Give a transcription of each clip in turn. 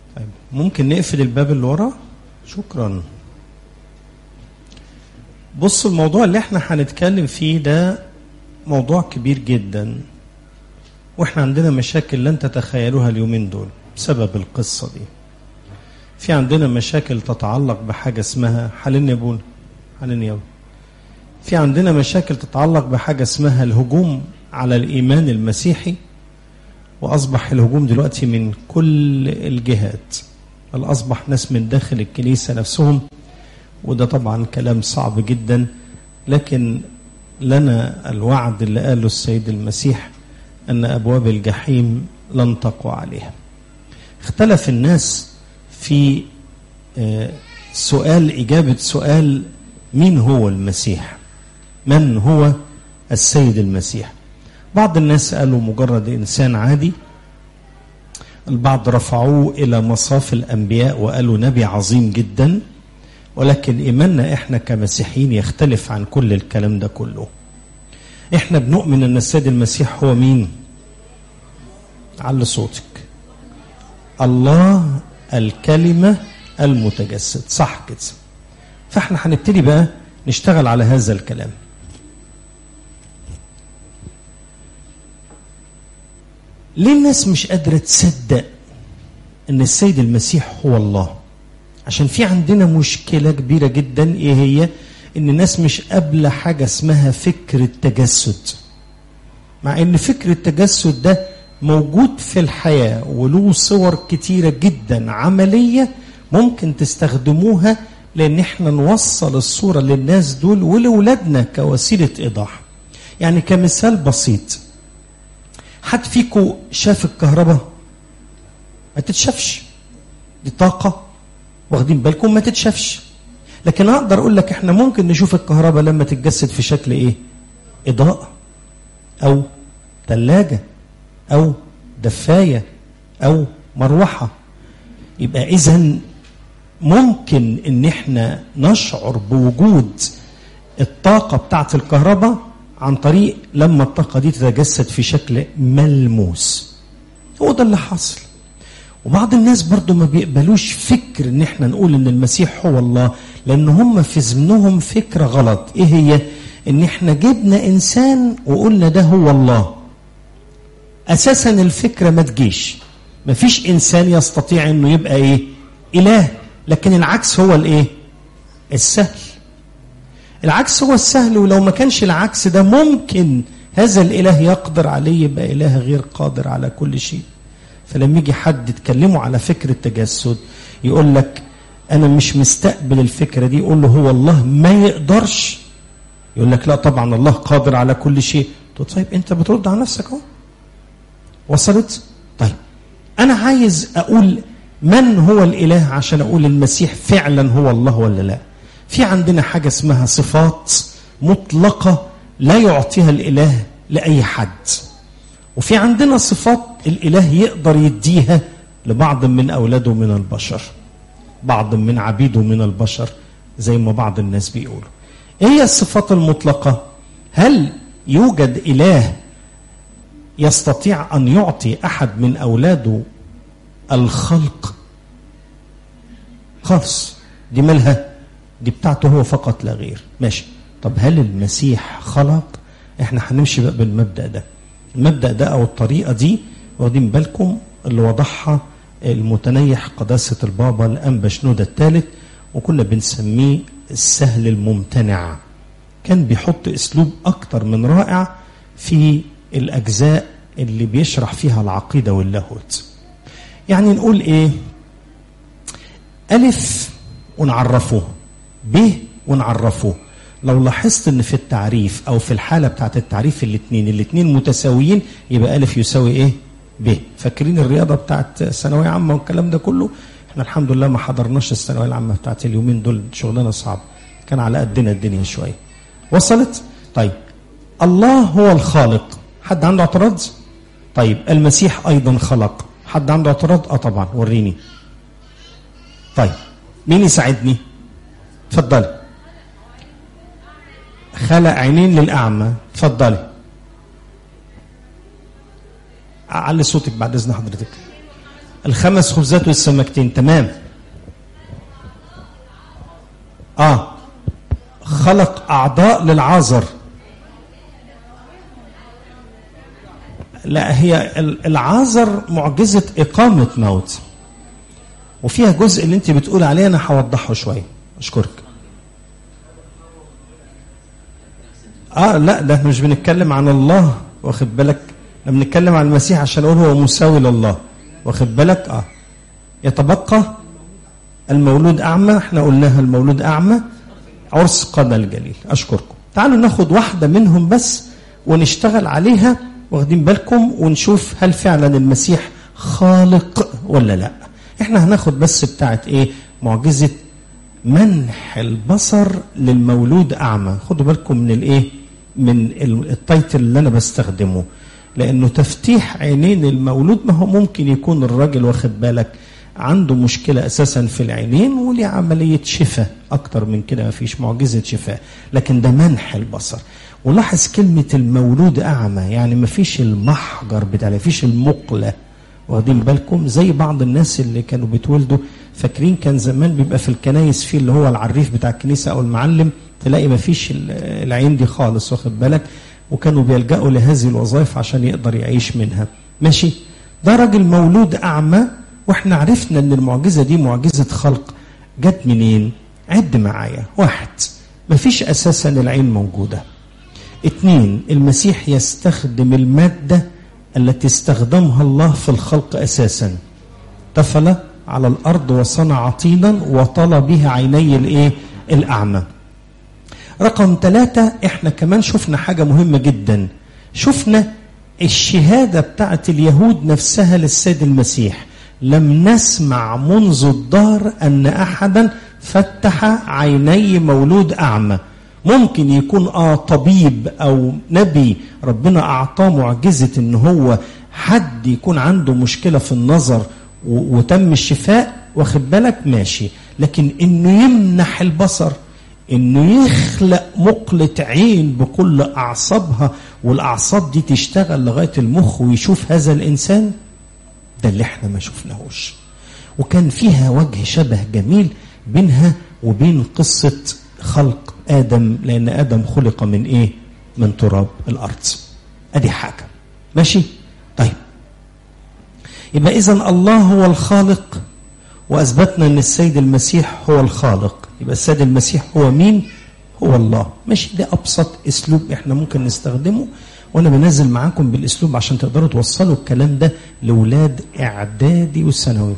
طيب ممكن نقفل الباب اللي ورا شكرا بص الموضوع اللي احنا هنتكلم فيه ده موضوع كبير جدا واحنا عندنا مشاكل لن تتخيلوها اليومين دول بسبب القصة دي في عندنا مشاكل تتعلق بحاجة اسمها حالين يا ابونا حالين يا في عندنا مشاكل تتعلق بحاجة اسمها الهجوم على الإيمان المسيحي وأصبح الهجوم دلوقتي من كل الجهات بل أصبح ناس من داخل الكنيسة نفسهم وده طبعا كلام صعب جدا لكن لنا الوعد اللي قاله السيد المسيح أن أبواب الجحيم لن تقوى عليها اختلف الناس في سؤال إجابة سؤال مين هو المسيح من هو السيد المسيح بعض الناس قالوا مجرد إنسان عادي البعض رفعوه إلى مصاف الأنبياء وقالوا نبي عظيم جدا ولكن إيماننا إحنا كمسيحيين يختلف عن كل الكلام ده كله إحنا بنؤمن أن السيد المسيح هو مين على صوتك الله الكلمة المتجسد صح كده فاحنا هنبتدي بقى نشتغل على هذا الكلام ليه الناس مش قادرة تصدق ان السيد المسيح هو الله عشان في عندنا مشكلة كبيرة جدا ايه هي ان الناس مش قابلة حاجة اسمها فكر التجسد مع ان فكر التجسد ده موجود في الحياة وله صور كتيرة جدا عملية ممكن تستخدموها لان احنا نوصل الصورة للناس دول ولولادنا كوسيلة ايضاح يعني كمثال بسيط حد فيكم شاف الكهرباء ما تتشافش دي طاقة واخدين بالكم ما تتشافش لكن اقدر اقول لك احنا ممكن نشوف الكهرباء لما تتجسد في شكل ايه اضاءة او ثلاجة او دفاية او مروحة يبقى اذا ممكن ان احنا نشعر بوجود الطاقة بتاعت الكهرباء عن طريق لما الطاقة دي تتجسد في شكل ملموس هو ده اللي حصل وبعض الناس برضو ما بيقبلوش فكر ان احنا نقول ان المسيح هو الله لان هم في ذهنهم فكرة غلط ايه هي ان احنا جبنا انسان وقلنا ده هو الله اساسا الفكرة ما تجيش مفيش انسان يستطيع انه يبقى ايه اله لكن العكس هو الايه السهل العكس هو السهل ولو ما كانش العكس ده ممكن هذا الاله يقدر عليه يبقى اله غير قادر على كل شيء فلما يجي حد يتكلموا على فكرة التجسد يقول لك انا مش مستقبل الفكرة دي يقول له هو الله ما يقدرش يقول لك لا طبعا الله قادر على كل شيء طيب انت بترد على نفسك اهو وصلت طيب انا عايز اقول من هو الاله عشان اقول المسيح فعلا هو الله ولا لا في عندنا حاجه اسمها صفات مطلقه لا يعطيها الاله لاي حد وفي عندنا صفات الاله يقدر يديها لبعض من اولاده من البشر بعض من عبيده من البشر زي ما بعض الناس بيقولوا ايه هي الصفات المطلقه هل يوجد اله يستطيع ان يعطي احد من اولاده الخلق خالص دي مالها دي بتاعته هو فقط لا غير ماشي طب هل المسيح خلق احنا هنمشي بقى بالمبدا ده المبدا ده او الطريقه دي واخدين بالكم اللي وضعها المتنيح قداسه البابا الانبا شنوده الثالث وكنا بنسميه السهل الممتنع كان بيحط اسلوب اكتر من رائع في الاجزاء اللي بيشرح فيها العقيده واللاهوت يعني نقول ايه ألف ونعرفه ب ونعرفه لو لاحظت ان في التعريف او في الحالة بتاعت التعريف الاثنين الاثنين متساويين يبقى ألف يساوي ايه ب فاكرين الرياضة بتاعت ثانوية عامة والكلام ده كله احنا الحمد لله ما حضرناش الثانوية العامة بتاعت اليومين دول شغلنا صعب كان على قدنا الدنيا شوية وصلت طيب الله هو الخالق حد عنده اعتراض طيب المسيح ايضا خلق حد عنده اعتراض اه طبعا وريني طيب مين يساعدني اتفضلي خلق عينين للاعمى اتفضلي علي صوتك بعد اذن حضرتك الخمس خبزات والسمكتين تمام اه خلق اعضاء للعازر لا هي العازر معجزه اقامه موت وفيها جزء اللي انت بتقول عليه انا هوضحه شويه اشكرك اه لا ده احنا مش بنتكلم عن الله واخد بالك احنا بنتكلم عن المسيح عشان اقول هو مساوي لله واخد بالك اه يتبقى المولود اعمى احنا قلناها المولود اعمى عرس قنا الجليل اشكركم تعالوا ناخد واحده منهم بس ونشتغل عليها واخدين بالكم ونشوف هل فعلا المسيح خالق ولا لا احنا هناخد بس بتاعت ايه معجزه منح البصر للمولود اعمى خدوا بالكم من الايه من التايتل اللي انا بستخدمه لانه تفتيح عينين المولود ما هو ممكن يكون الراجل واخد بالك عنده مشكلة أساسا في العينين وليه عملية شفاء أكتر من كده ما فيش معجزة شفاء لكن ده منح البصر ولاحظ كلمة المولود أعمى يعني ما فيش المحجر بتاع ما فيش المقلة واخدين بالكم زي بعض الناس اللي كانوا بيتولدوا فاكرين كان زمان بيبقى في الكنايس فيه اللي هو العريف بتاع الكنيسة أو المعلم تلاقي ما فيش العين دي خالص واخد بالك وكانوا بيلجأوا لهذه الوظائف عشان يقدر يعيش منها ماشي ده راجل مولود أعمى واحنا عرفنا ان المعجزة دي معجزة خلق جت منين عد معايا واحد مفيش اساسا العين موجودة اتنين المسيح يستخدم المادة التي استخدمها الله في الخلق اساسا طفل على الارض وصنع طينا وطل به عيني الايه الاعمى رقم ثلاثة احنا كمان شفنا حاجة مهمة جدا شفنا الشهادة بتاعت اليهود نفسها للسيد المسيح لم نسمع منذ الدهر أن أحدا فتح عيني مولود أعمى ممكن يكون آه طبيب أو نبي ربنا أعطاه معجزة إن هو حد يكون عنده مشكلة في النظر وتم الشفاء واخد بالك ماشي لكن إنه يمنح البصر إنه يخلق مقلة عين بكل أعصابها والأعصاب دي تشتغل لغاية المخ ويشوف هذا الإنسان ده اللي احنا ما شفناهوش وكان فيها وجه شبه جميل بينها وبين قصة خلق آدم لأن آدم خلق من إيه؟ من تراب الأرض أدي حاجة ماشي؟ طيب يبقى إذا الله هو الخالق وأثبتنا أن السيد المسيح هو الخالق يبقى السيد المسيح هو مين؟ هو الله ماشي ده أبسط أسلوب إحنا ممكن نستخدمه وانا بنزل معاكم بالاسلوب عشان تقدروا توصلوا الكلام ده لاولاد اعدادي وثانوي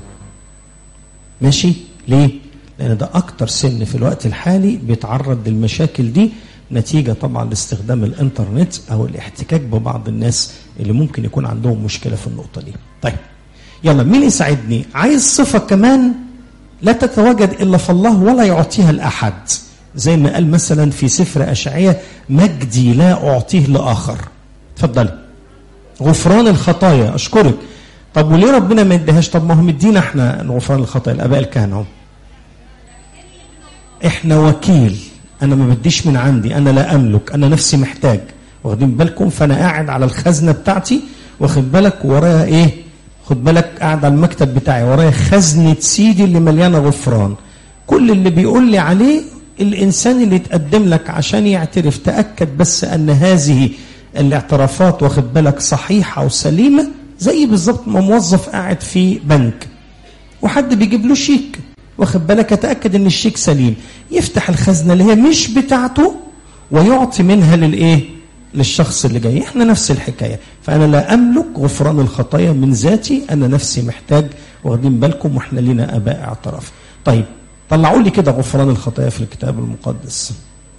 ماشي ليه لان ده اكتر سن في الوقت الحالي بيتعرض للمشاكل دي نتيجة طبعا لاستخدام الانترنت او الاحتكاك ببعض الناس اللي ممكن يكون عندهم مشكلة في النقطة دي طيب يلا مين يساعدني عايز صفة كمان لا تتواجد الا في الله ولا يعطيها لاحد زي ما قال مثلا في سفر اشعياء مجدي لا اعطيه لاخر اتفضلي غفران الخطايا اشكرك طب وليه ربنا ما يديهاش طب ما هو مدينا احنا غفران الخطايا الاباء الكهنه اهو احنا وكيل انا ما بديش من عندي انا لا املك انا نفسي محتاج واخدين بالكم فانا قاعد على الخزنه بتاعتي واخد بالك ورايا ايه خد بالك قاعد على المكتب بتاعي ورايا خزنه سيدي اللي مليانه غفران كل اللي بيقول لي عليه الانسان اللي يتقدم لك عشان يعترف تاكد بس ان هذه الاعترافات واخد بالك صحيحة وسليمة زي بالظبط ما موظف قاعد في بنك وحد بيجيب له شيك واخد بالك اتاكد ان الشيك سليم يفتح الخزنه اللي هي مش بتاعته ويعطي منها للايه للشخص اللي جاي احنا نفس الحكايه فانا لا املك غفران الخطايا من ذاتي انا نفسي محتاج واخدين بالكم واحنا لنا اباء اعتراف طيب طلعوا لي كده غفران الخطايا في الكتاب المقدس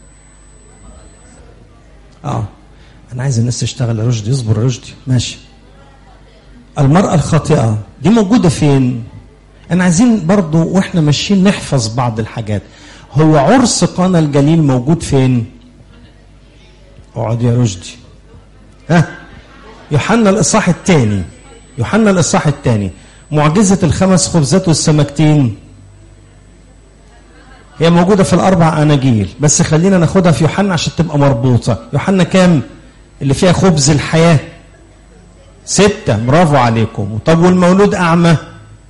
اه انا عايز الناس تشتغل يا رشدي اصبر يا رشدي ماشي المرأة الخاطئة دي موجودة فين؟ انا عايزين برضو واحنا ماشيين نحفظ بعض الحاجات هو عرس قانا الجليل موجود فين؟ اقعد يا رشدي ها يوحنا الاصحاح الثاني يوحنا الاصحاح الثاني معجزة الخمس خبزات والسمكتين هي موجودة في الأربع أناجيل بس خلينا ناخدها في يوحنا عشان تبقى مربوطة يوحنا كام؟ اللي فيها خبز الحياة ستة برافو عليكم طب والمولود أعمى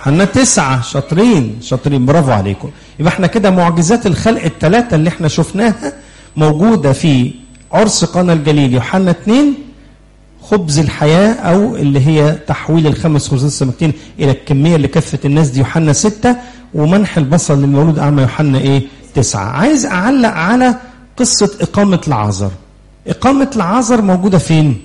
يوحنا تسعة شاطرين شاطرين برافو عليكم يبقى احنا كده معجزات الخلق الثلاثة اللي احنا شفناها موجودة في عرس قنا الجليل يوحنا اتنين خبز الحياة أو اللي هي تحويل الخمس خبزات السمكتين إلى الكمية اللي كفت الناس دي يوحنا ستة ومنح البصل للمولود أعمى يوحنا إيه تسعة عايز أعلق على قصة إقامة العازر إقامة العازر موجودة فين؟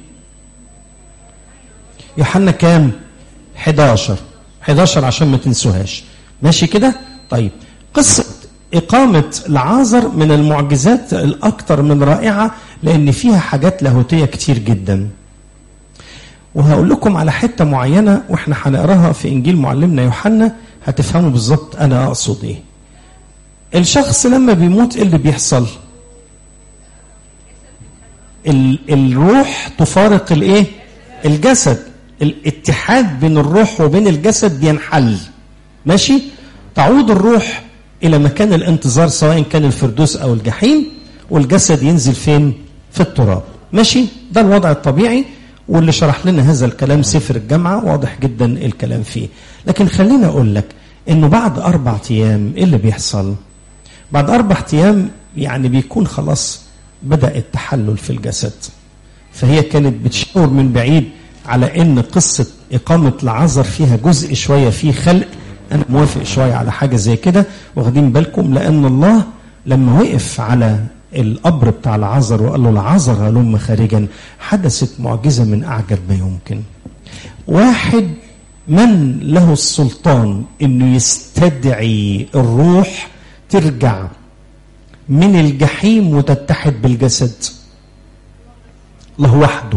يوحنا كام؟ 11 11 عشان ما تنسوهاش ماشي كده؟ طيب قصة إقامة العازر من المعجزات الأكثر من رائعة لأن فيها حاجات لاهوتية كتير جدا وهقول لكم على حتة معينة وإحنا هنقراها في إنجيل معلمنا يوحنا هتفهموا بالظبط أنا أقصد إيه الشخص لما بيموت إيه اللي بيحصل؟ ال- الروح تفارق الايه الجسد الاتحاد بين الروح وبين الجسد بينحل ماشي تعود الروح الى مكان الانتظار سواء كان الفردوس او الجحيم والجسد ينزل فين في التراب ماشي ده الوضع الطبيعي واللي شرح لنا هذا الكلام سفر الجامعة واضح جدا الكلام فيه لكن خليني أقول لك إنه بعد أربع أيام إيه اللي بيحصل بعد أربع أيام يعني بيكون خلاص بدأ التحلل في الجسد فهي كانت بتشاور من بعيد على ان قصة إقامة العذر فيها جزء شوية فيه خلق أنا موافق شوية على حاجة زي كده واخدين بالكم لأن الله لما وقف على القبر بتاع العذر وقال له العذر هلم خارجا حدثت معجزة من أعجب ما يمكن واحد من له السلطان انه يستدعي الروح ترجع من الجحيم وتتحد بالجسد الله وحده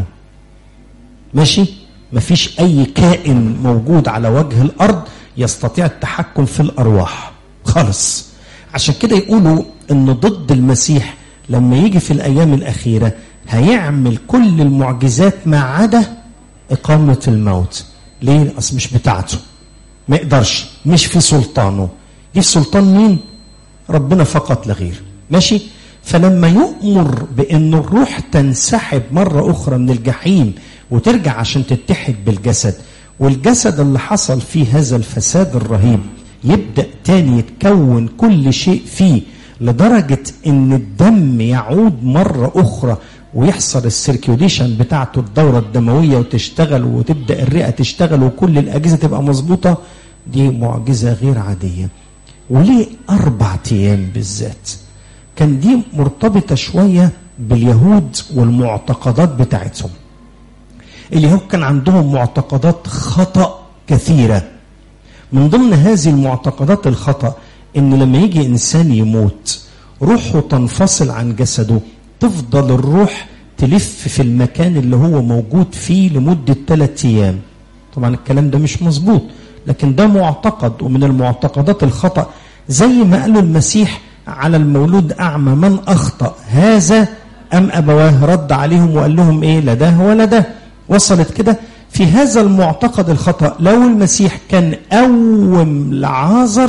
ماشي مفيش اي كائن موجود على وجه الارض يستطيع التحكم في الارواح خالص عشان كده يقولوا ان ضد المسيح لما يجي في الايام الاخيره هيعمل كل المعجزات ما عدا اقامه الموت ليه اصل مش بتاعته ما يقدرش مش في سلطانه دي في سلطان مين ربنا فقط لا غير ماشي فلما يؤمر بان الروح تنسحب مره اخرى من الجحيم وترجع عشان تتحد بالجسد والجسد اللي حصل فيه هذا الفساد الرهيب يبدا تاني يتكون كل شيء فيه لدرجه ان الدم يعود مره اخرى ويحصل السيركيوليشن بتاعته الدوره الدمويه وتشتغل وتبدا الرئه تشتغل وكل الاجهزه تبقى مظبوطه دي معجزه غير عاديه وليه اربع ايام بالذات كان دي مرتبطه شويه باليهود والمعتقدات بتاعتهم اليهود كان عندهم معتقدات خطا كثيره من ضمن هذه المعتقدات الخطا ان لما يجي انسان يموت روحه تنفصل عن جسده تفضل الروح تلف في المكان اللي هو موجود فيه لمدة ثلاثة أيام طبعا الكلام ده مش مظبوط لكن ده معتقد ومن المعتقدات الخطأ زي ما قالوا المسيح على المولود أعمى من أخطأ هذا أم أبواه رد عليهم وقال لهم إيه لا ده ولا ده وصلت كده في هذا المعتقد الخطأ لو المسيح كان قوم لعازر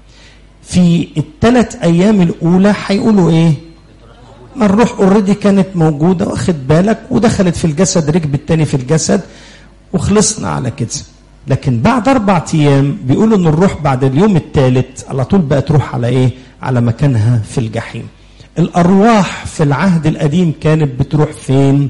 في الثلاث أيام الأولى هيقولوا إيه ما الروح اوريدي كانت موجودة واخد بالك ودخلت في الجسد ركبت تاني في الجسد وخلصنا على كده لكن بعد أربع أيام بيقولوا إن الروح بعد اليوم الثالث على طول بقى تروح على إيه؟ على مكانها في الجحيم. الأرواح في العهد القديم كانت بتروح فين؟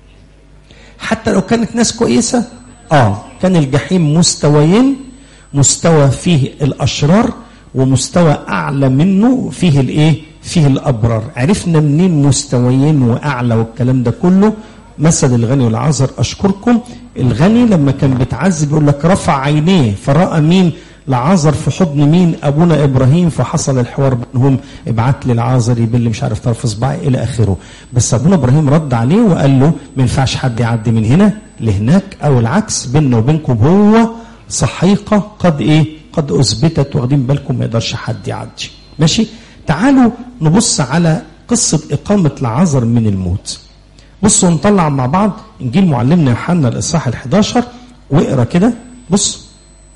حتى لو كانت ناس كويسة آه كان الجحيم مستويين مستوى فيه الأشرار ومستوى أعلى منه فيه الإيه؟ فيه الأبرار عرفنا منين مستويين وأعلى والكلام ده كله مثل الغني والعذر أشكركم الغني لما كان بيتعذب يقول لك رفع عينيه فرأى مين لعازر في حضن مين ابونا ابراهيم فحصل الحوار بينهم ابعت لي العازر يبل مش عارف طرف صباعي الى اخره بس ابونا ابراهيم رد عليه وقال له ما ينفعش حد يعدي من هنا لهناك او العكس بيننا وبينكم هو صحيقه قد ايه قد اثبتت واخدين بالكم ما يقدرش حد يعدي ماشي تعالوا نبص على قصه اقامه العازر من الموت بصوا نطلع مع بعض انجيل معلمنا يوحنا الاصحاح ال11 واقرا كده بص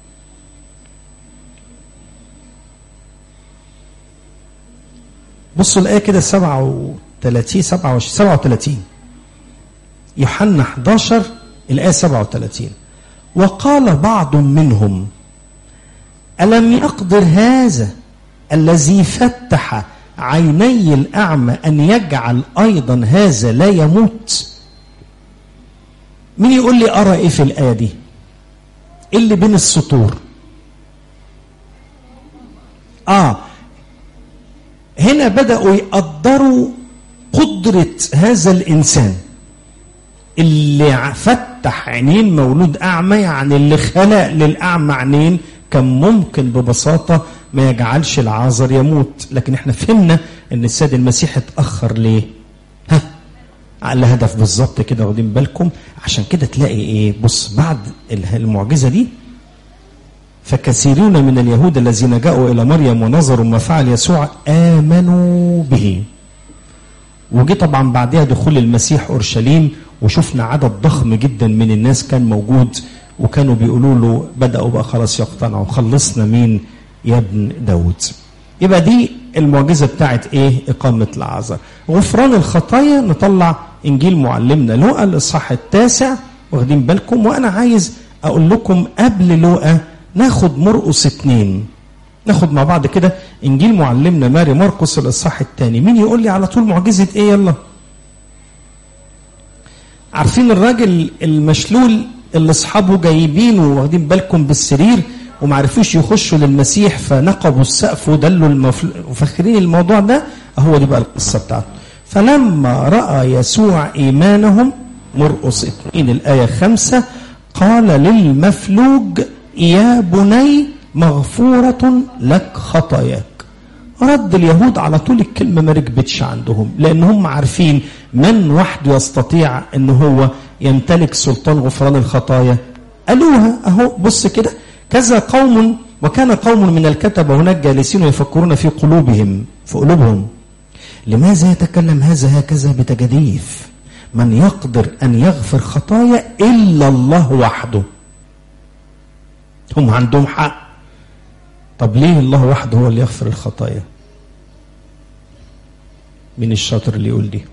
بصوا الايه كده 37 27 37 يوحنا 11 الايه 37 وقال بعض منهم ألم يقدر هذا الذي فتح عيني الأعمى أن يجعل أيضا هذا لا يموت مين يقول لي أرى إيه في الآية دي إيه اللي بين السطور آه هنا بدأوا يقدروا قدرة هذا الإنسان اللي فتح عينين مولود أعمى يعني اللي خلق للأعمى عينين كان ممكن ببساطة ما يجعلش العازر يموت لكن احنا فهمنا ان السيد المسيح اتأخر ليه ها على هدف بالظبط كده واخدين بالكم عشان كده تلاقي ايه بص بعد المعجزة دي فكثيرون من اليهود الذين جاءوا إلى مريم ونظروا ما فعل يسوع آمنوا به وجي طبعا بعدها دخول المسيح أورشليم وشفنا عدد ضخم جدا من الناس كان موجود وكانوا بيقولوا له بدأوا بقى خلاص يقتنعوا خلصنا مين يا ابن داود يبقى دي المعجزة بتاعت ايه إقامة العذراء غفران الخطايا نطلع إنجيل معلمنا لوقا الإصحاح التاسع واخدين بالكم وأنا عايز أقول لكم قبل لوقا ناخد مرقس اتنين ناخد مع بعض كده انجيل معلمنا ماري مرقس الاصحاح الثاني مين يقول لي على طول معجزه ايه يلا عارفين الراجل المشلول اللي اصحابه جايبينه واخدين بالكم بالسرير وما عرفوش يخشوا للمسيح فنقبوا السقف ودلوا المفل... وفاكرين الموضوع ده هو دي بقى القصه بتاعته فلما راى يسوع ايمانهم مرقس 2 الايه 5 قال للمفلوج يا بني مغفورة لك خطاياك رد اليهود على طول الكلمة ما ركبتش عندهم لأن هم عارفين من وحده يستطيع أن هو يمتلك سلطان غفران الخطايا قالوها أهو بص كده كذا قوم وكان قوم من الكتبة هناك جالسين يفكرون في قلوبهم في قلوبهم لماذا يتكلم هذا هكذا بتجديف من يقدر أن يغفر خطايا إلا الله وحده هم عندهم حق طب ليه الله وحده هو اللي يغفر الخطايا مين الشاطر اللي يقول دي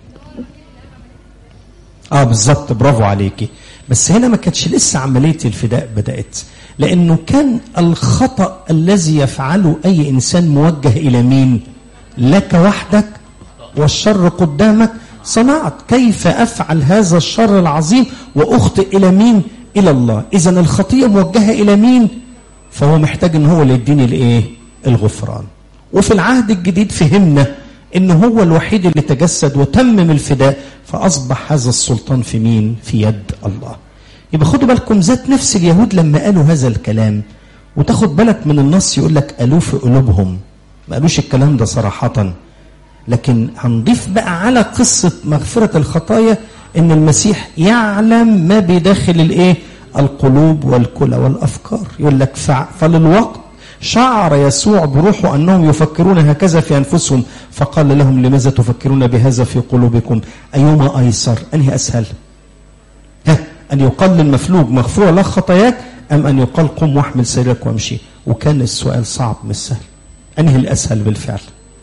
اه بالظبط برافو عليكي بس هنا ما كانتش لسه عمليه الفداء بدات لانه كان الخطا الذي يفعله اي انسان موجه الى مين لك وحدك والشر قدامك صنعت كيف افعل هذا الشر العظيم واخطئ الى مين الى الله اذا الخطيه موجهه الى مين فهو محتاج ان هو اللي يديني الايه الغفران وفي العهد الجديد فهمنا ان هو الوحيد اللي تجسد وتمم الفداء فاصبح هذا السلطان في مين في يد الله يبقى خدوا بالكم ذات نفس اليهود لما قالوا هذا الكلام وتاخد بالك من النص يقول لك قالوه في قلوبهم ما قالوش الكلام ده صراحه لكن هنضيف بقى على قصه مغفره الخطايا ان المسيح يعلم ما بداخل الايه القلوب والكلى والافكار يقول لك فللوقت شعر يسوع بروحه انهم يفكرون هكذا في انفسهم فقال لهم لماذا تفكرون بهذا في قلوبكم ايما ايسر انهي اسهل ها ان يقال للمفلوج مغفور لك خطاياك ام ان يقال قم واحمل سريرك وامشي وكان السؤال صعب مش سهل انهي الاسهل بالفعل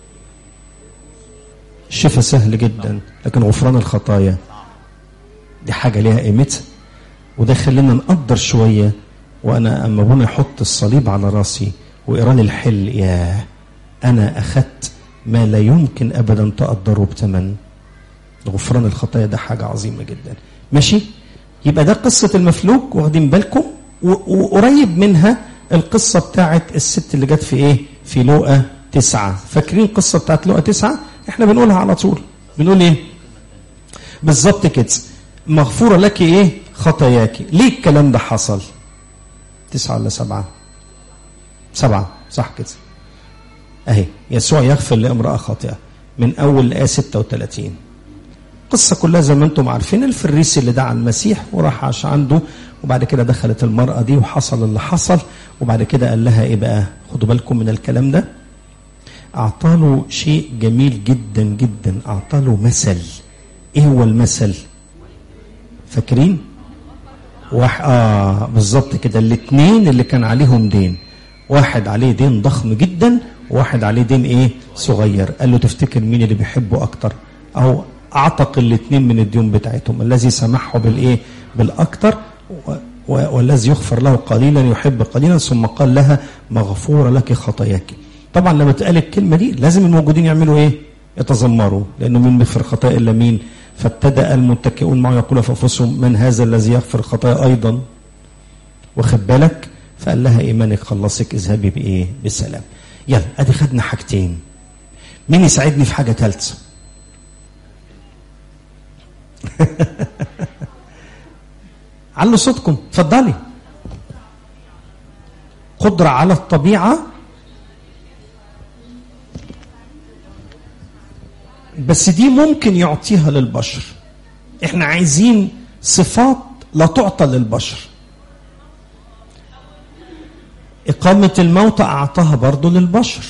الشفاء سهل جدا لكن غفران الخطايا دي حاجه ليها قيمتها وده خلينا نقدر شويه وانا اما ابونا يحط الصليب على راسي ويقراني الحل يا انا اخذت ما لا يمكن ابدا تقدره بثمن غفران الخطايا ده حاجه عظيمه جدا ماشي يبقى ده قصه المفلوج واخدين بالكم وقريب منها القصه بتاعت الست اللي جت في ايه في لوقا تسعة فاكرين القصه بتاعت لوقا تسعة احنا بنقولها على طول بنقول ايه بالظبط كده مغفوره لك ايه خطاياك ليه الكلام ده حصل تسعة ولا سبعة سبعة صح كده اهي يسوع يغفر لامرأة خاطئة من أول الآية 36 القصة كلها زي ما انتم عارفين الفريسي اللي دعا المسيح وراح عاش عنده وبعد كده دخلت المرأة دي وحصل اللي حصل وبعد كده قال لها ايه بقى خدوا بالكم من الكلام ده أعطاله شيء جميل جدا جدا أعطاله مثل ايه هو المثل فاكرين واحد اه بالظبط كده الاثنين اللي كان عليهم دين واحد عليه دين ضخم جدا وواحد عليه دين ايه صغير قال له تفتكر مين اللي بيحبه اكتر او اعتق الاثنين من الديون بتاعتهم الذي سمحه بالايه بالاكتر والذي يغفر له قليلا يحب قليلا ثم قال لها مغفورة لك خطاياك طبعا لما تقال الكلمة دي لازم الموجودين يعملوا ايه يتذمروا لأنه من بيغفر خطايا إلا مين فابتدأ المتكئون معه يقول في أنفسهم من هذا الذي يغفر خطايا أيضا واخد بالك فقال لها إيمانك خلصك اذهبي بإيه بسلام يلا أدي خدنا حاجتين مين يساعدني في حاجة ثالثة علوا صوتكم اتفضلي قدرة على الطبيعة بس دي ممكن يعطيها للبشر احنا عايزين صفات لا تعطى للبشر إقامة الموتى أعطاها برضو للبشر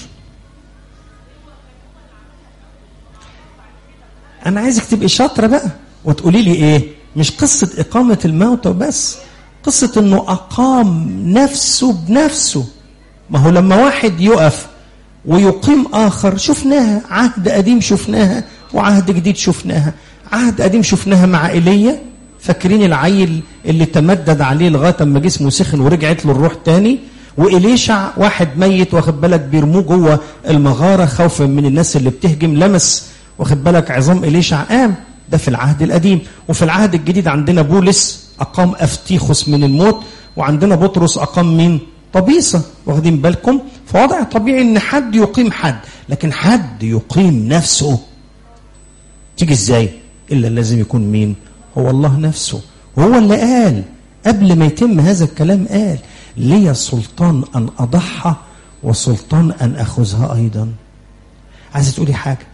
أنا عايزك تبقي شاطرة بقى وتقولي لي إيه مش قصة إقامة الموتى وبس قصة إنه أقام نفسه بنفسه ما هو لما واحد يقف ويقيم آخر شفناها عهد قديم شفناها وعهد جديد شفناها عهد قديم شفناها مع إيليا فاكرين العيل اللي تمدد عليه لغاية ما جسمه سخن ورجعت له الروح تاني وإليشع واحد ميت واخد بالك بيرموه جوه المغارة خوفا من الناس اللي بتهجم لمس واخد بالك عظام إليشع قام ده في العهد القديم وفي العهد الجديد عندنا بولس أقام أفتيخوس من الموت وعندنا بطرس أقام مين طبيصة واخدين بالكم فوضع طبيعي ان حد يقيم حد لكن حد يقيم نفسه تيجي ازاي الا لازم يكون مين هو الله نفسه هو اللي قال قبل ما يتم هذا الكلام قال لي سلطان ان اضحى وسلطان ان اخذها ايضا عايزه تقولي حاجه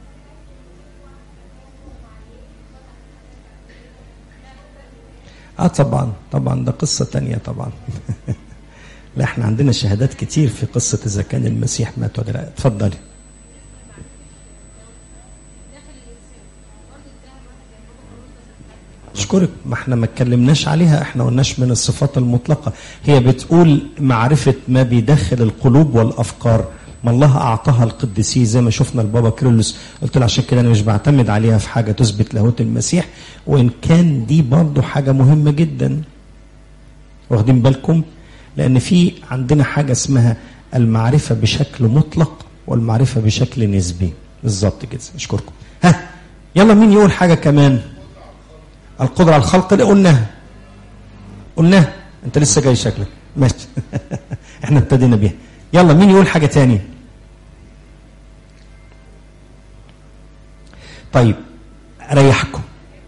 اه طبعا طبعا ده قصه تانية طبعا لا احنا عندنا شهادات كتير في قصة إذا كان المسيح مات ولا لا اتفضلي اشكرك ما احنا ما اتكلمناش عليها احنا قلناش من الصفات المطلقة هي بتقول معرفة ما بيدخل القلوب والأفكار ما الله أعطاها القديسين زي ما شفنا البابا كيرلس قلت له عشان كده أنا مش بعتمد عليها في حاجة تثبت لاهوت المسيح وإن كان دي برضه حاجة مهمة جدا واخدين بالكم لأن في عندنا حاجة اسمها المعرفة بشكل مطلق والمعرفة بشكل نسبي بالظبط كده أشكركم ها يلا مين يقول حاجة كمان القدرة على الخلق اللي قلناها قلناها أنت لسه جاي شكلك ماشي احنا ابتدينا بيها يلا مين يقول حاجة تاني طيب أريحكم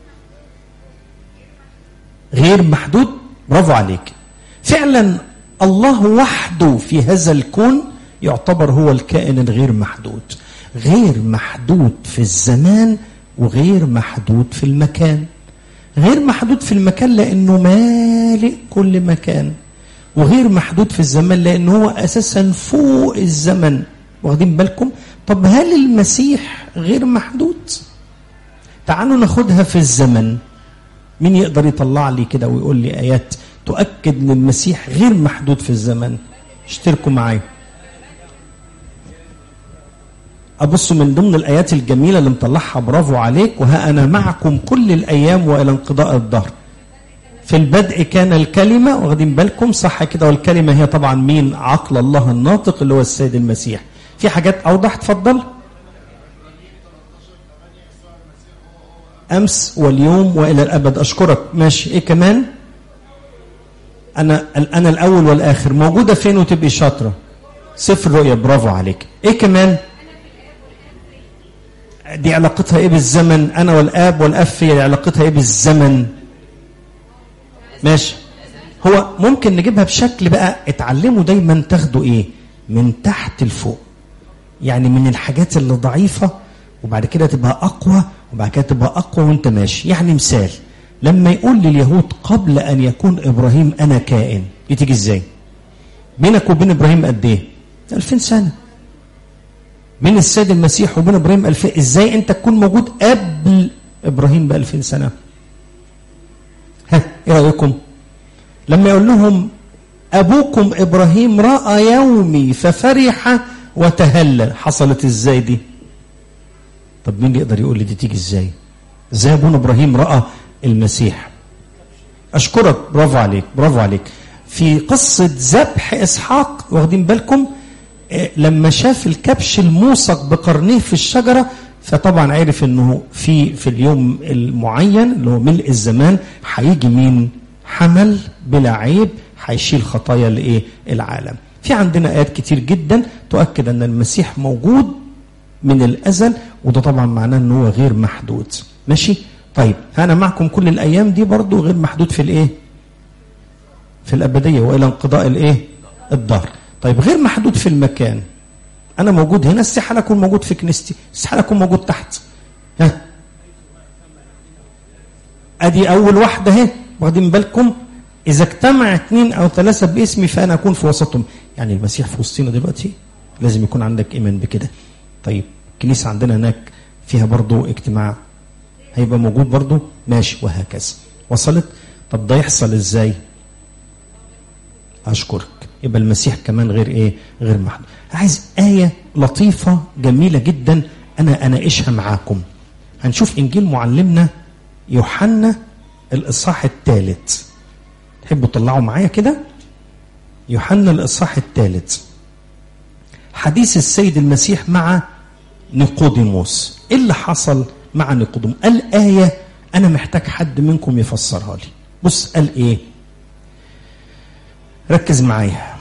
غير محدود برافو عليك فعلا الله وحده في هذا الكون يعتبر هو الكائن الغير محدود غير محدود في الزمان وغير محدود في المكان غير محدود في المكان لانه مالئ كل مكان وغير محدود في الزمان لانه هو اساسا فوق الزمن واخدين بالكم طب هل المسيح غير محدود تعالوا ناخدها في الزمن مين يقدر يطلع لي كده ويقول لي ايات تؤكد ان المسيح غير محدود في الزمن اشتركوا معايا أبص من ضمن الآيات الجميلة اللي مطلعها برافو عليك وها أنا معكم كل الأيام وإلى انقضاء الدهر في البدء كان الكلمة واخدين بالكم صح كده والكلمة هي طبعا مين عقل الله الناطق اللي هو السيد المسيح في حاجات أوضح تفضل أمس واليوم وإلى الأبد أشكرك ماشي إيه كمان انا انا الاول والاخر موجوده فين وتبقي شاطره سفر رؤيا برافو عليك ايه كمان دي علاقتها ايه بالزمن انا والاب والاب هي علاقتها ايه بالزمن ماشي هو ممكن نجيبها بشكل بقى اتعلموا دايما تاخدوا ايه من تحت لفوق يعني من الحاجات اللي ضعيفه وبعد كده تبقى اقوى وبعد كده تبقى اقوى وانت ماشي يعني مثال لما يقول لليهود قبل ان يكون ابراهيم انا كائن دي تيجي ازاي بينك وبين ابراهيم قد ايه 2000 سنه بين السيد المسيح وبين ابراهيم 2000 ازاي انت تكون موجود قبل ابراهيم ب 2000 سنه ها ايه رايكم لما يقول لهم ابوكم ابراهيم راى يومي ففرح وتهلل حصلت ازاي دي طب مين يقدر يقول لي دي تيجي ازاي ازاي ابونا ابراهيم راى المسيح اشكرك برافو عليك برافو عليك في قصه ذبح اسحاق واخدين بالكم آه، لما شاف الكبش الموثق بقرنيه في الشجره فطبعا عرف انه في في اليوم المعين اللي هو ملء الزمان هيجي مين حمل بلا عيب هيشيل خطايا الايه العالم في عندنا ايات كتير جدا تؤكد ان المسيح موجود من الازل وده طبعا معناه ان هو غير محدود ماشي طيب انا معكم كل الايام دي برضو غير محدود في الايه في الابديه والى انقضاء الايه الدهر طيب غير محدود في المكان انا موجود هنا استحاله اكون موجود في كنيستي استحاله اكون موجود تحت ها ادي اول واحده اهي واخدين بالكم اذا اجتمع اثنين او ثلاثه باسمي فانا اكون في وسطهم يعني المسيح في وسطنا دلوقتي لازم يكون عندك ايمان بكده طيب الكنيسه عندنا هناك فيها برضو اجتماع هيبقى موجود برضو ماشي وهكذا وصلت طب ده يحصل ازاي اشكرك يبقى المسيح كمان غير ايه غير محدود عايز ايه لطيفه جميله جدا انا اناقشها معاكم هنشوف انجيل معلمنا يوحنا الاصحاح الثالث تحبوا تطلعوا معايا كده يوحنا الاصحاح الثالث حديث السيد المسيح مع نيقوديموس ايه اللي حصل مع نيقوديموس قال ايه انا محتاج حد منكم يفسرها لي بص قال ايه ركز معايا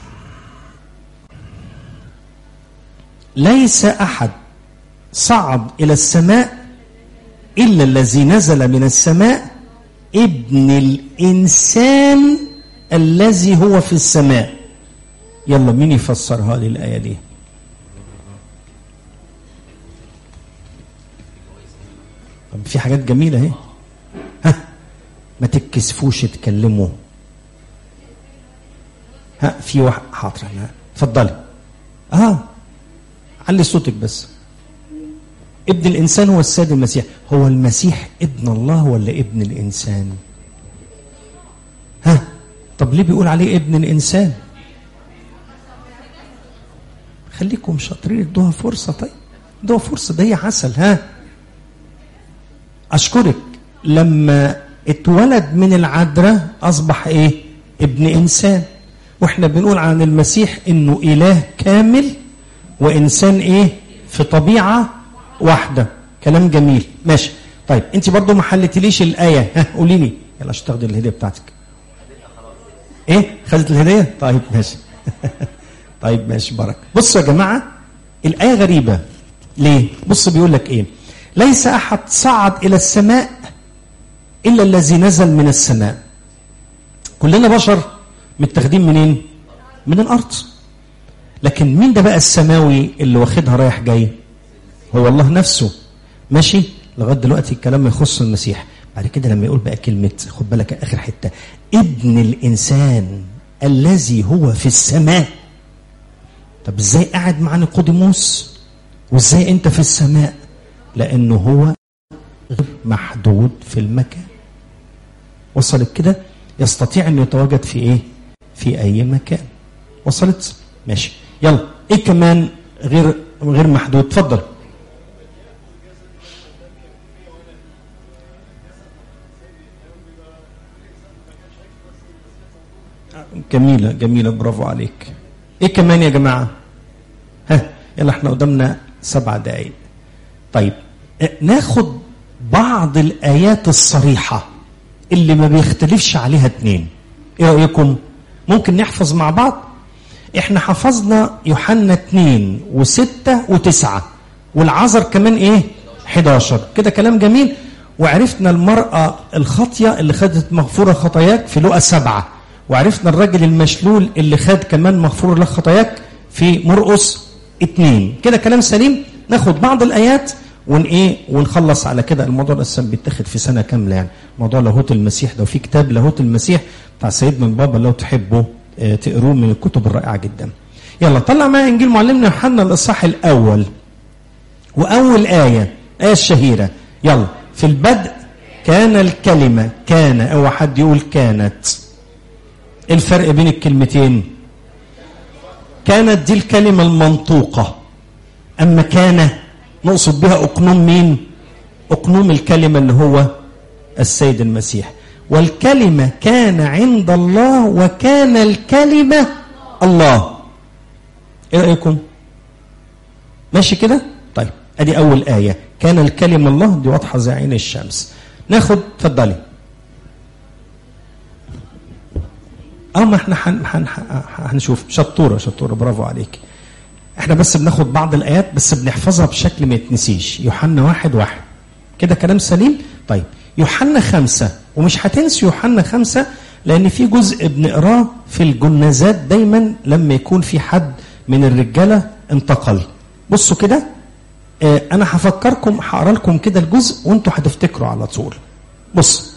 ليس احد صعد الى السماء الا الذي نزل من السماء ابن الانسان الذي هو في السماء يلا مين يفسرها لي الايه دي طب في حاجات جميله اهي ها ما تتكسفوش تكلموا ها في واحد حاضر ها اتفضلي اه علي صوتك بس ابن الانسان هو السيد المسيح هو المسيح ابن الله ولا ابن الانسان ها طب ليه بيقول عليه ابن الانسان خليكم شاطرين ادوها فرصه طيب ادوها فرصه ده هي عسل ها اشكرك لما اتولد من العذراء اصبح ايه ابن انسان واحنا بنقول عن المسيح انه اله كامل وانسان ايه في طبيعه واحده كلام جميل ماشي طيب انت برضو ما حلتليش الايه ها قولي لي يلا عشان تاخدي الهديه بتاعتك ايه خدت الهديه طيب ماشي طيب ماشي بركه بصوا يا جماعه الايه غريبه ليه بص بيقول لك ايه ليس احد صعد الى السماء الا الذي نزل من السماء كلنا بشر متاخدين منين من الارض لكن مين ده بقى السماوي اللي واخدها رايح جاي هو الله نفسه ماشي لغايه دلوقتي الكلام يخص المسيح بعد كده لما يقول بقى كلمه خد بالك اخر حته ابن الانسان الذي هو في السماء طب ازاي قاعد مع نيقوديموس وازاي انت في السماء لانه هو غير محدود في المكان وصلت كده يستطيع انه يتواجد في ايه في اي مكان وصلت ماشي يلا ايه كمان غير غير محدود اتفضل جميلة جميلة برافو عليك ايه كمان يا جماعة ها يلا احنا قدامنا سبع دقايق طيب ناخد بعض الآيات الصريحة اللي ما بيختلفش عليها اتنين ايه رأيكم ممكن نحفظ مع بعض احنا حفظنا يوحنا اتنين وستة وتسعة والعذر كمان ايه 11 كده كلام جميل وعرفنا المرأة الخاطية اللي خدت مغفورة خطاياك في لقى سبعة وعرفنا الراجل المشلول اللي خد كمان مغفور له خطاياك في مرقس اتنين كده كلام سليم ناخد بعض الآيات ون ايه ونخلص على كده الموضوع ده اصلا بيتاخد في سنه كامله يعني موضوع لاهوت المسيح ده وفي كتاب لاهوت المسيح بتاع سيد من بابا لو تحبوا اه تقروه من الكتب الرائعه جدا يلا طلع معايا انجيل معلمنا يوحنا الاصحاح الاول واول ايه ايه الشهيره يلا في البدء كان الكلمه كان او حد يقول كانت ايه الفرق بين الكلمتين كانت دي الكلمه المنطوقه اما كان نقصد بها اقنوم مين اقنوم الكلمه اللي هو السيد المسيح والكلمة كان عند الله وكان الكلمة الله ايه رأيكم ماشي كده طيب ادي اول آية كان الكلمة الله دي واضحة زي عين الشمس ناخد اتفضلي اه ما احنا حن حن هنشوف شطوره شطوره برافو عليك احنا بس بناخد بعض الايات بس بنحفظها بشكل ما يتنسيش يوحنا واحد واحد كده كلام سليم طيب يوحنا خمسة ومش هتنسوا يوحنا خمسة لأن في جزء بنقراه في الجنازات دايما لما يكون في حد من الرجالة انتقل بصوا كده اه أنا هفكركم هقرا لكم كده الجزء وأنتوا هتفتكروا على طول بص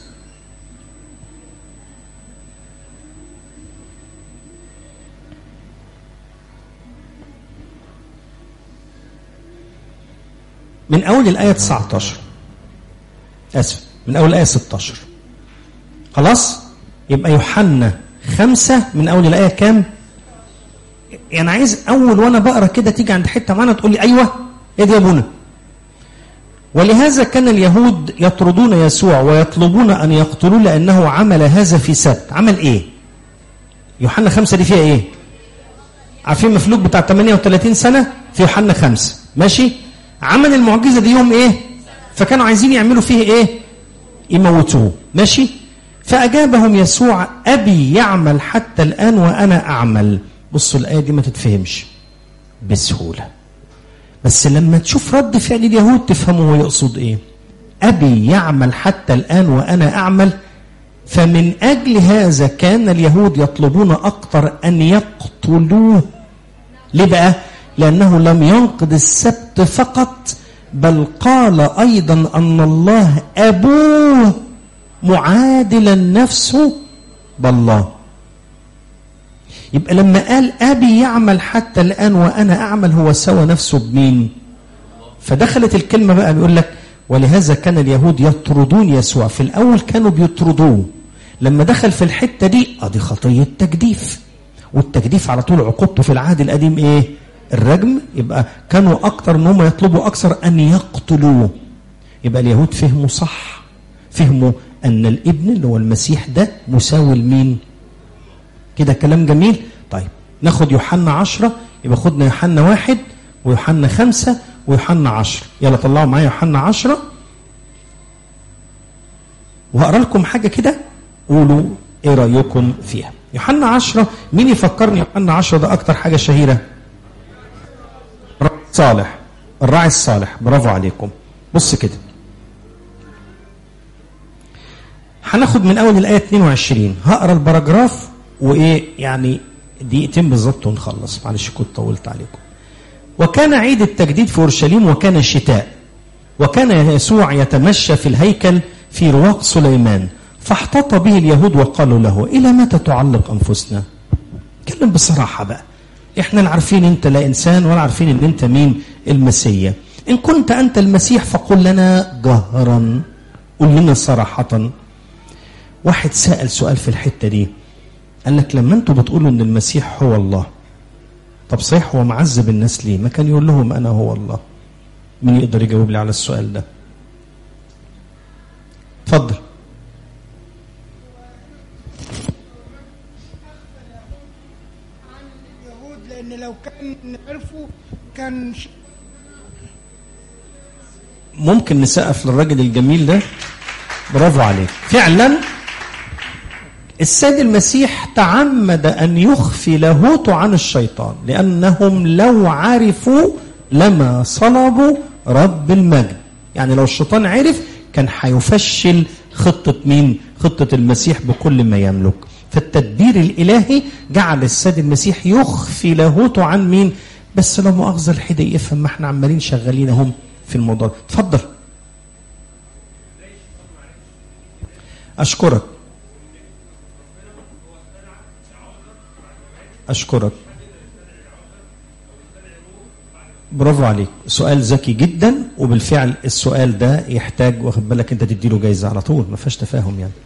من أول الآية 19 آسف من أول الآية 16 خلاص يبقى يوحنا خمسة من أول الآية كام يعني عايز أول وأنا بقرا كده تيجي عند حتة معانا تقول لي أيوه إيه دي يا أبونا ولهذا كان اليهود يطردون يسوع ويطلبون أن يقتلوه لأنه عمل هذا في سبت عمل إيه يوحنا خمسة دي فيها إيه عارفين المفلوج بتاع 38 سنة في يوحنا خمسة ماشي عمل المعجزة دي يوم إيه فكانوا عايزين يعملوا فيه إيه يموتوه ماشي فأجابهم يسوع أبي يعمل حتى الآن وأنا أعمل بصوا الآية دي ما تتفهمش بسهولة بس لما تشوف رد فعل اليهود تفهموا هو يقصد إيه أبي يعمل حتى الآن وأنا أعمل فمن أجل هذا كان اليهود يطلبون أكثر أن يقتلوه ليه بقى لأنه لم ينقض السبت فقط بل قال أيضا أن الله أبوه معادلا نفسه بالله يبقى لما قال أبي يعمل حتى الآن وأنا أعمل هو سوى نفسه بمين فدخلت الكلمة بقى بيقول لك ولهذا كان اليهود يطردون يسوع في الأول كانوا بيطردوه لما دخل في الحتة دي اه دي خطية تجديف والتجديف على طول عقوبته في العهد القديم ايه الرجم يبقى كانوا اكتر ان هم يطلبوا اكثر ان يقتلوه يبقى اليهود فهموا صح فهموا ان الابن اللي هو المسيح ده مساوي لمين كده كلام جميل طيب ناخد يوحنا عشرة يبقى خدنا يوحنا واحد ويوحنا خمسة ويوحنا عشرة يلا طلعوا معايا يوحنا عشرة وهقرا لكم حاجة كده قولوا ايه رأيكم فيها يوحنا عشرة مين يفكرني يوحنا عشرة ده أكتر حاجة شهيرة صالح الراعي الصالح برافو عليكم بص كده هناخد من اول الايه 22 هقرا البراجراف وايه يعني دقيقتين بالظبط ونخلص معلش كنت طولت عليكم وكان عيد التجديد في اورشليم وكان الشتاء وكان يسوع يتمشى في الهيكل في رواق سليمان فاحتط به اليهود وقالوا له الى متى تعلق انفسنا اتكلم بصراحه بقى احنا لا عارفين انت لا انسان ولا عارفين ان انت مين المسيا ان كنت انت المسيح فقل لنا جهرا قل لنا صراحة واحد سأل سؤال في الحتة دي قال لك لما انتوا بتقولوا ان المسيح هو الله طب صحيح هو معذب الناس ليه ما كان يقول لهم انا هو الله مين يقدر يجاوب لي على السؤال ده اتفضل لان لو كان عرفوا كان ش... ممكن نسقف للراجل الجميل ده برافو عليك فعلا السيد المسيح تعمد ان يخفي لاهوته عن الشيطان لانهم لو عرفوا لما صلبوا رب المجد يعني لو الشيطان عرف كان هيفشل خطه مين خطه المسيح بكل ما يملك فالتدبير الالهي جعل السيد المسيح يخفي لاهوته عن مين بس لو مؤاخذه الحدا يفهم ما احنا عمالين شغالين اهم في الموضوع اتفضل اشكرك اشكرك برافو عليك سؤال ذكي جدا وبالفعل السؤال ده يحتاج واخد بالك انت تديله جايزه على طول ما فيهاش تفاهم يعني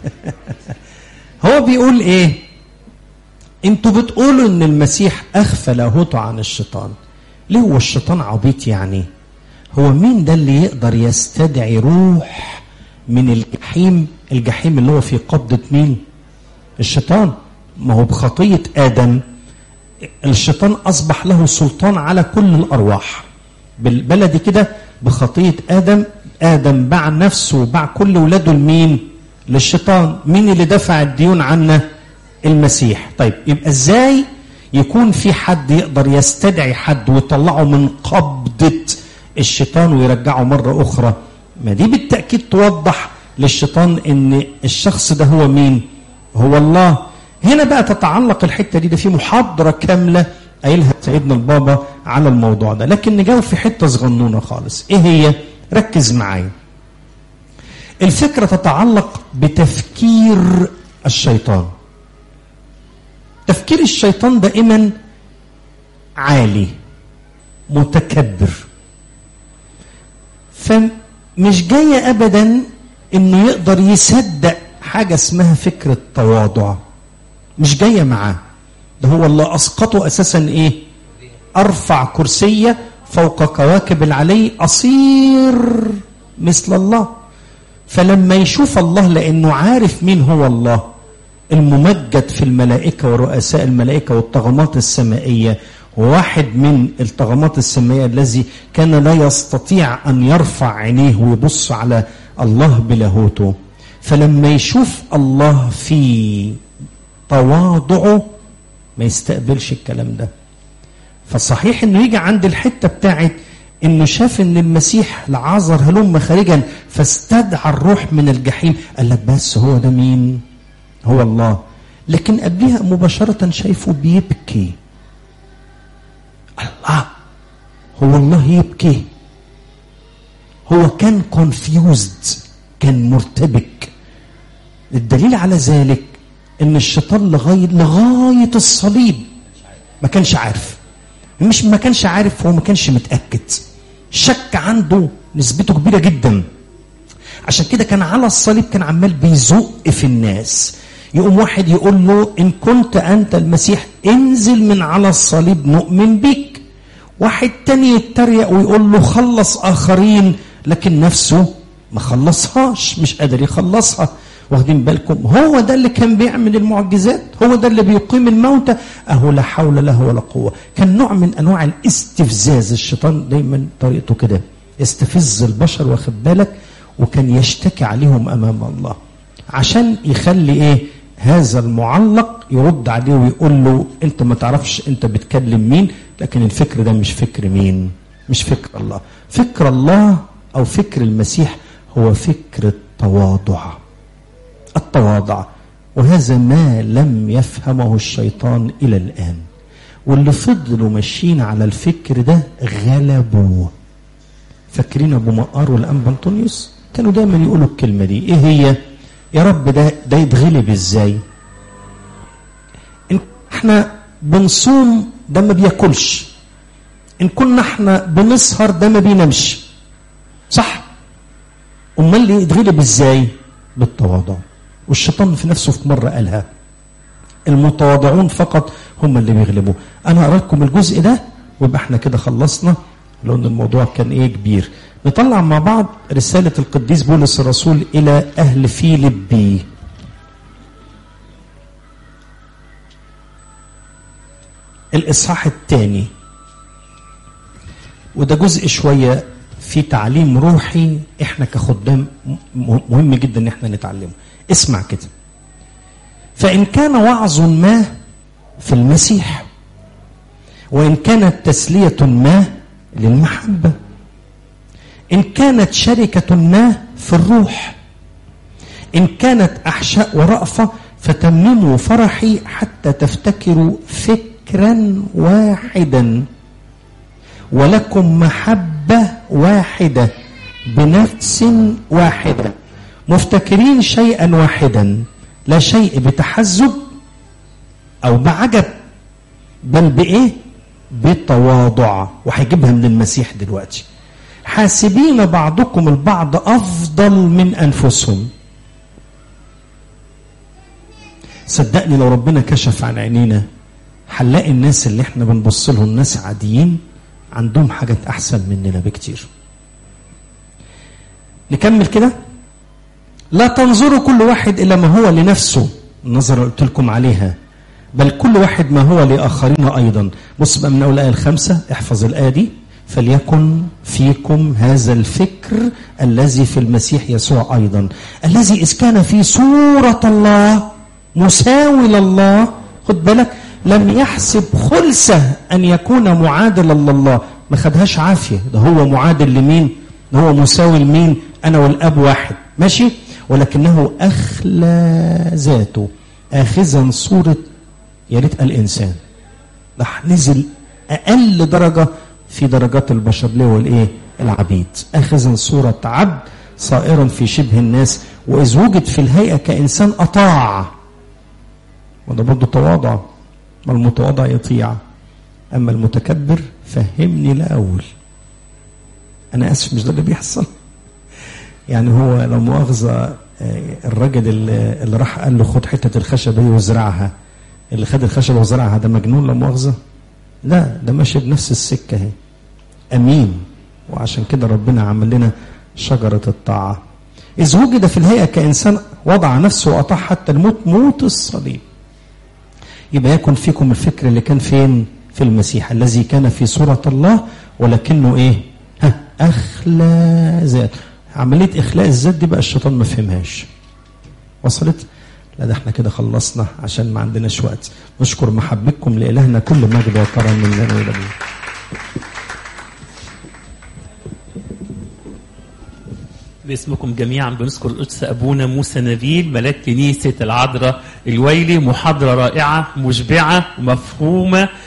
هو بيقول ايه انتوا بتقولوا ان المسيح اخفى لاهوته عن الشيطان ليه هو الشيطان عبيط يعني هو مين ده اللي يقدر يستدعي روح من الجحيم الجحيم اللي هو في قبضة مين الشيطان ما هو بخطية آدم الشيطان أصبح له سلطان على كل الأرواح بالبلدي كده بخطية آدم آدم باع نفسه وباع كل ولاده لمين للشيطان مين اللي دفع الديون عنا المسيح طيب يبقى ازاي يكون في حد يقدر يستدعي حد ويطلعه من قبضة الشيطان ويرجعه مرة أخرى ما دي بالتأكيد توضح للشيطان ان الشخص ده هو مين هو الله هنا بقى تتعلق الحتة دي ده في محاضرة كاملة قايلها سيدنا البابا على الموضوع ده لكن نجاوب في حتة صغنونة خالص ايه هي ركز معايا الفكرة تتعلق بتفكير الشيطان تفكير الشيطان دائما عالي متكبر فمش جاية أبدا إنه يقدر يصدق حاجة اسمها فكرة تواضع مش جاية معاه ده هو اللي أسقطه أساسا إيه أرفع كرسية فوق كواكب العلي أصير مثل الله فلما يشوف الله لأنه عارف مين هو الله الممجد في الملائكة ورؤساء الملائكة والطغمات السمائية واحد من الطغمات السمائية الذي كان لا يستطيع أن يرفع عينيه ويبص على الله بلاهوته فلما يشوف الله في تواضعه ما يستقبلش الكلام ده فصحيح انه يجي عند الحته بتاعت انه شاف ان المسيح لعازر هلم خارجا فاستدعى الروح من الجحيم قال لك بس هو ده مين هو الله لكن قبلها مباشرة شايفه بيبكي الله هو الله يبكي هو كان كونفيوزد كان مرتبك الدليل على ذلك ان الشيطان لغايه لغايه الصليب ما كانش عارف مش ما كانش عارف هو ما كانش متاكد شك عنده نسبته كبيره جدا عشان كده كان على الصليب كان عمال بيزق في الناس يقوم واحد يقول له ان كنت انت المسيح انزل من على الصليب نؤمن بك واحد تاني يتريق ويقول له خلص اخرين لكن نفسه ما خلصهاش مش قادر يخلصها واخدين بالكم هو ده اللي كان بيعمل المعجزات هو ده اللي بيقيم الموتى اهو لا حول له ولا قوه كان نوع من انواع الاستفزاز الشيطان دايما طريقته كده يستفز البشر واخد بالك وكان يشتكي عليهم امام الله عشان يخلي ايه هذا المعلق يرد عليه ويقول له انت ما تعرفش انت بتكلم مين لكن الفكر ده مش فكر مين مش فكر الله فكر الله او فكر المسيح هو فكر التواضع التواضع وهذا ما لم يفهمه الشيطان الى الان واللي فضلوا ماشيين على الفكر ده غلبوه فاكرين ابو مقار والانبا انطونيوس كانوا دايما يقولوا الكلمه دي ايه هي يا رب ده ده يتغلب ازاي ان احنا بنصوم ده ما بياكلش ان كنا احنا بنسهر ده ما بينامش صح امال اللي يتغلب ازاي بالتواضع والشيطان في نفسه في مره قالها المتواضعون فقط هم اللي بيغلبوا انا هقرا لكم الجزء ده ويبقى احنا كده خلصنا لان الموضوع كان ايه كبير نطلع مع بعض رسالة القديس بولس الرسول إلى أهل فيلبي الإصحاح الثاني وده جزء شوية في تعليم روحي احنا كخدام مهم جدا ان احنا نتعلمه اسمع كده فإن كان وعظ ما في المسيح وإن كانت تسلية ما للمحبة إن كانت شركة ما في الروح إن كانت أحشاء ورأفة فتمموا فرحي حتى تفتكروا فكرا واحدا ولكم محبة واحدة بنفس واحدة مفتكرين شيئا واحدا لا شيء بتحزب أو بعجب بل بإيه؟ بتواضع وهيجيبها من المسيح دلوقتي حاسبين بعضكم البعض افضل من انفسهم صدقني لو ربنا كشف عن عينينا هنلاقي الناس اللي احنا بنبص لهم ناس عاديين عندهم حاجات احسن مننا بكتير نكمل كده لا تنظروا كل واحد إلى ما هو لنفسه النظرة اللي قلت لكم عليها بل كل واحد ما هو لآخرين أيضا بص بقى من أول الآية الخامسة احفظ الآية دي فليكن فيكم هذا الفكر الذي في المسيح يسوع أيضا الذي إذ كان في صورة الله مساوي لله خد بالك لم يحسب خلسة أن يكون معادلا لله ما خدهاش عافية ده هو معادل لمين ده هو مساوي لمين أنا والأب واحد ماشي ولكنه أخلى ذاته آخذا صورة يا ريت الإنسان راح نزل أقل درجة في درجات البشر اللي هو الإيه العبيد آخذا صورة عبد صائرا في شبه الناس وإذ وجد في الهيئة كإنسان أطاع وده برضه تواضع ما المتواضع يطيع أما المتكبر فهمني الأول أنا آسف مش ده اللي بيحصل يعني هو لو مؤاخذة الراجل اللي, اللي راح قال له خد حتة الخشبة دي وازرعها اللي خد الخشبة وزرعها ده مجنون لا مؤاخذة لا ده ماشي بنفس السكة اهي أمين وعشان كده ربنا عمل لنا شجرة الطاعة إذ وجد في الهيئة كإنسان وضع نفسه وأطاع حتى الموت موت الصليب يبقى يكن فيكم الفكر اللي كان فين في المسيح الذي كان في صورة الله ولكنه ايه ها اخلى ذات عملية اخلاء الذات دي بقى الشيطان ما فهمهاش وصلت لا ده احنا كده خلصنا عشان ما عندناش وقت نشكر محبتكم لإلهنا كل مجد وكرم من لنا إلى باسمكم جميعا بنذكر القدس ابونا موسى نبيل ملاك كنيسه العذراء الويلي محاضره رائعه مشبعه مفهومه